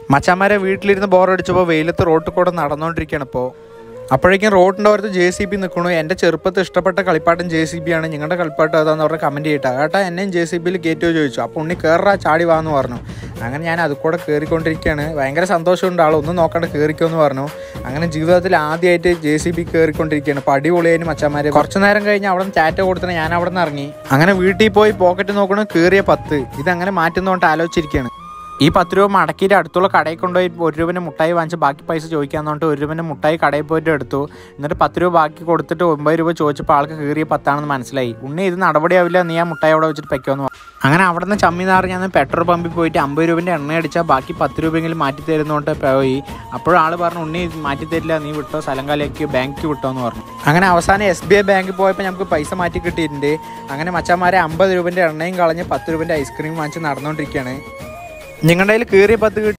മച്ചാന്മാരെ വീട്ടിലിരുന്ന് ബോറടിച്ചപ്പോൾ വെയിലത്ത് റോട്ടിൽ കൂടെ നടന്നുകൊണ്ടിരിക്കുകയാണ് ഇപ്പോൾ അപ്പോഴേക്കും റോഡിൻ്റെ ഓരത്ത് ജെ സി ബി നിൽക്കണു എൻ്റെ ചെറുപ്പത്തിൽ ഇഷ്ടപ്പെട്ട കളിപ്പാട്ടം ജെ സി ബി ആണ് നിങ്ങളുടെ കളിപ്പാട്ടം ഏതാന്ന് പറഞ്ഞ് കമൻറ്റ് ചെയ്തിട്ടാ ഏട്ടാ എന്നെയും ജെ സി ബിയിൽ കയറ്റുമോ ചോദിച്ചു അപ്പോൾ ഉണ്ണി കയറാ ചാടി വാന്ന് പറഞ്ഞു അങ്ങനെ ഞാൻ അത് കൂടെ കയറിക്കൊണ്ടിരിക്കുകയാണ് ഭയങ്കര സന്തോഷമുണ്ട് ആൾ ഒന്നും നോക്കാണ്ട് കയറിക്കോ എന്ന് പറഞ്ഞു അങ്ങനെ ജീവിതത്തിൽ ആദ്യമായിട്ട് ജെ സി ബി കയറിക്കൊണ്ടിരിക്കുകയാണ് അപ്പോൾ അടിപൊളിയായിരുന്നു മച്ചാന്മാരെ കുറച്ച് നേരം കഴിഞ്ഞ് അവിടെ നിന്ന് ടാറ്റ കൊടുത്തിട്ട് ഞാൻ അവിടെ നിന്ന് ഇറങ്ങി അങ്ങനെ വീട്ടിൽ പോയി പോക്കറ്റ് നോക്കണു കയറിയ പത്ത് ഇതങ്ങനെ മാറ്റുന്നതുകൊണ്ട് ആലോചിച്ചിരിക്കുകയാണ് ഈ പത്ത് രൂപ മടക്കിയിട്ട് അടുത്തുള്ള കടയിൽ കൊണ്ടുപോയി ഒരു രൂപൻ്റെ മുട്ടായി വാങ്ങിച്ച് ബാക്കി പൈസ ചോദിക്കാന്ന് പറഞ്ഞിട്ട് ഒരു രൂപൻ്റെ മുട്ടായി കടയിൽ പോയിട്ട് എടുത്തു എന്നിട്ട് പത്ത് രൂപ ബാക്കി കൊടുത്തിട്ട് ഒമ്പത് രൂപ ചോദിച്ചപ്പോൾ ആൾക്ക് കീറിയ പത്താണെന്ന് മനസ്സിലായി ഉണ്ണി ഇത് നടപടിയാവില്ല നീ ആ മുട്ടായി അവിടെ വെച്ചിട്ട് വെക്കുമെന്ന് പറഞ്ഞു അങ്ങനെ അവിടെ നിന്ന് ചമ്മിനാറ് ഞാൻ പെട്രോൾ പമ്പിൽ പോയിട്ട് അമ്പത് രൂപൻ്റെ എണ്ണ അടിച്ചാൽ ബാക്കി പത്ത് രൂപയെങ്കിലും മാറ്റി തരുന്നോണ്ട് പോയി അപ്പോഴാൾ പറഞ്ഞു ഉണ്ണി ഇത് മാറ്റി തരില്ല നീ വിട്ടോ സ്ഥലങ്കാലേക്ക് ബാങ്കിൽ വിട്ടോ എന്ന് പറഞ്ഞു അങ്ങനെ അവസാനം എസ് ബി ഐ ബാങ്കിൽ പോയപ്പോൾ നമുക്ക് പൈസ മാറ്റി കിട്ടിയിട്ടുണ്ട് അങ്ങനെ മച്ചന്മാരെ അമ്പത് രൂപൻ്റെ എണ്ണയും കളഞ്ഞ് പത്ത് രൂപൻ്റെ ഐസ്ക്രീം വാങ്ങിച്ച് നടന്നുകൊണ്ടിരിക്കുകയാണ് നിങ്ങളുടെ കയ്യിൽ കീറിയ പത്ത് കിട്ടി